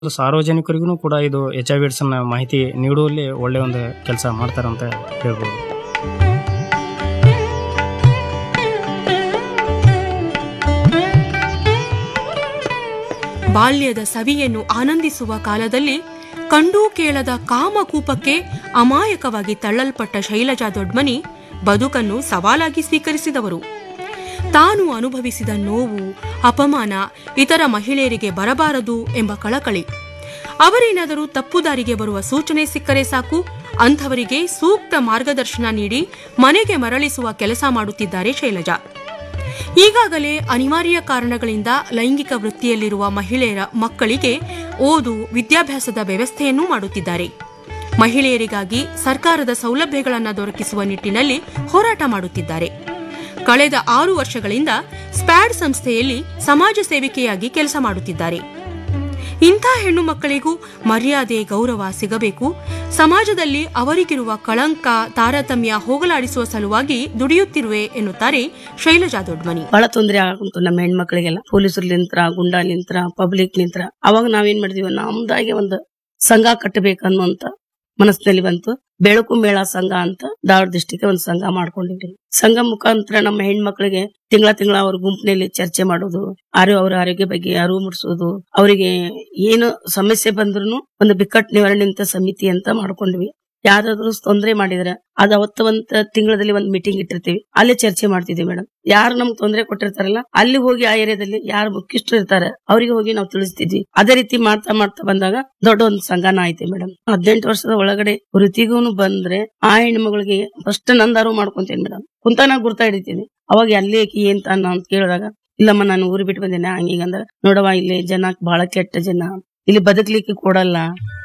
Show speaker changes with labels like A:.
A: ಸಾರ್ವಜನಿಕರಿಗೂ ಕೂಡ ಇದು H I V AIDS ಮಾಹಿತಿ ನೀಡುವಲ್ಲಿ ಒಳ್ಳೆ ಒಂದು ಕೆಲಸ ಮಾಡ್ತಾರಂತ ಹೇಳ್ಬೋದು
B: ಬಾಲ್ಯದ ಸವಿಯನ್ನು ಆನಂದಿಸುವ ಕಾಲದಲ್ಲಿ ಕಂಡೂ ಕೇಳದ ಕಾಮಕೂಪಕ್ಕೆ ಅಮಾಯಕವಾಗಿ ತಳ್ಳಲ್ಪಟ್ಟ ಶೈಲಜಾ ದೊಡ್ಮನಿ ಬದುಕನ್ನು ಸವಾಲಾಗಿ ಸ್ವೀಕರಿಸಿದವರು ತಾನು ಅನುಭವಿಸಿದ ನೋವು ಅಪಮಾನ ಇತರ ಮಹಿಳೆಯರಿಗೆ ಬರಬಾರದು ಎಂಬ ಕಳಕಳಿ ಅವರೇನಾದರೂ ತಪ್ಪುದಾರಿಗೆ ಬರುವ ಸೂಚನೆ ಸಿಕ್ಕರೆ ಸಾಕು ಅಂಥವರಿಗೆ ಸೂಕ್ತ ಮಾರ್ಗದರ್ಶನ ನೀಡಿ ಮನೆಗೆ ಮರಳಿಸುವ ಕೆಲಸ ಮಾಡುತ್ತಿದ್ದಾರೆ ಶೈಲಜಾ ಈಗಾಗಲೇ ಅನಿವಾರ್ಯ ಕಾರಣಗಳಿಂದ ಲೈಂಗಿಕ ವೃತ್ತಿಯಲ್ಲಿರುವ ಮಹಿಳೆಯರ ಮಕ್ಕಳಿಗೆ ಓದು ವಿದ್ಯಾಭ್ಯಾಸದ ವ್ಯವಸ್ಥೆಯನ್ನೂ ಮಾಡುತ್ತಿದ್ದಾರೆ ಮಹಿಳೆಯರಿಗಾಗಿ ಸರ್ಕಾರದ ಸೌಲಭ್ಯಗಳನ್ನು ದೊರಕಿಸುವ ನಿಟ್ಟಿನಲ್ಲಿ ಹೋರಾಟ ಮಾಡುತ್ತಿದ್ದಾರೆ ಕಳೆದ ಆರು ವರ್ಷಗಳಿಂದ ಸ್ಪ್ಯಾಡ್ ಸಂಸ್ಥೆಯಲ್ಲಿ ಸಮಾಜ ಸೇವಿಕೆಯಾಗಿ ಕೆಲಸ ಮಾಡುತ್ತಿದ್ದಾರೆ ಇಂಥ ಹೆಣ್ಣು ಮಕ್ಕಳಿಗೂ ಮರ್ಯಾದೆ ಗೌರವ ಸಿಗಬೇಕು ಸಮಾಜದಲ್ಲಿ ಅವರಿಗಿರುವ ಕಳಂಕ ತಾರತಮ್ಯ ಹೋಗಲಾಡಿಸುವ ಸಲುವಾಗಿ ದುಡಿಯುತ್ತಿರುವೆ ಎನ್ನುತ್ತಾರೆ ಶೈಲಜಾ ದೊಡ್ಮನಿ
C: ಬಹಳ ತೊಂದರೆ ಆಗುಂಟು ನಮ್ಮ ಹೆಣ್ಮಕ್ಳಿಗೆಲ್ಲ ಪೊಲೀಸರ್ಲಿಂತ್ರ ಗುಂಡಾಲಿಂತ್ರ ಪಬ್ಲಿಕ್ ನಿಂತ್ರ ಅವಾಗ ನಾವೇನ್ ಮಾಡಿದೀವಿ ನಮ್ದಾಗೆ ಒಂದು ಸಂಘ ಕಟ್ಟಬೇಕನ್ನುವಂತ ಮನಸ್ಸಿನಲ್ಲಿ ಬಂತು ಬೆಳಕು ಮೇಳ ಸಂಘ ಅಂತ ಧಾರವಾಡ ಡಿಸ್ಟಿಕ್ ಒಂದು ಸಂಘ ಮಾಡ್ಕೊಂಡಿದ್ವಿ ಸಂಘ ಮುಖಾಂತರ ನಮ್ಮ ಹೆಣ್ಮಕ್ಳಿಗೆ ತಿಂಗಳ ತಿಂಗಳ ಅವ್ರ ಗುಂಪಿನಲ್ಲಿ ಚರ್ಚೆ ಮಾಡೋದು ಆರೋ ಅವರ ಆರೋಗ್ಯ ಬಗ್ಗೆ ಅರಿವು ಮೂಡಿಸೋದು ಅವರಿಗೆ ಏನು ಸಮಸ್ಯೆ ಬಂದ್ರು ಒಂದು ಬಿಕ್ಕಟ್ಟು ನಿವಾರಣೆ ಅಂತ ಸಮಿತಿ ಅಂತ ಮಾಡ್ಕೊಂಡ್ವಿ ಯಾರಾದ್ರೂ ತೊಂದರೆ ಮಾಡಿದ್ರೆ ಅದ್ ಅವತ್ತ ಒಂದ್ ತಿಂಗಳಲ್ಲಿ ಒಂದ್ ಮೀಟಿಂಗ್ ಇಟ್ಟಿರ್ತೀವಿ ಅಲ್ಲಿ ಚರ್ಚೆ ಮಾಡ್ತಿದ್ವಿ ಮೇಡಮ್ ಯಾರು ನಮ್ಗೆ ತೊಂದರೆ ಕೊಟ್ಟಿರ್ತಾರಲ್ಲ ಅಲ್ಲಿ ಹೋಗಿ ಆ ಏರಿಯಾದಲ್ಲಿ ಯಾರು ಮುಖ್ಯಸ್ಥರು ಇರ್ತಾರೆ ಅವರಿಗೆ ಹೋಗಿ ನಾವು ತಿಳಿಸ್ತಿದ್ವಿ ಅದೇ ರೀತಿ ಮಾಡ್ತಾ ಮಾಡ್ತಾ ಬಂದಾಗ ದೊಡ್ಡ ಒಂದು ಸಂಘನ ಐತಿ ಮೇಡಮ್ ಹದಿನೆಂಟು ವರ್ಷದ ಒಳಗಡೆ ವೃತ್ತಿಗೂ ಬಂದ್ರೆ ಆ ಹೆಣ್ಮಗಳಿಗೆ ಫಸ್ಟ್ ನಂದಾರು ಮಾಡ್ಕೊಂತೀನಿ ಮೇಡಮ್ ಕುಂತಾನ ಗುರ್ತಾ ಹಿಡಿತೀನಿ ಅವಾಗ ಅಲ್ಲಿ ಆಕಿ ಏನ್ ತಾನ ಅಂತ ಕೇಳಿದಾಗ ಇಲ್ಲಮ್ಮ ನಾನು ಊರು ಬಿಟ್ಟು ಬಂದೇನೆ ಹಂಗೀಗಂದ್ರ ನೋಡವ ಇಲ್ಲಿ ಜನ ಬಹಳ ಕೆಟ್ಟ ಜನ ಇಲ್ಲಿ ಬದುಕ್ಲಿಕ್ಕೆ ಕೊಡಲ್ಲ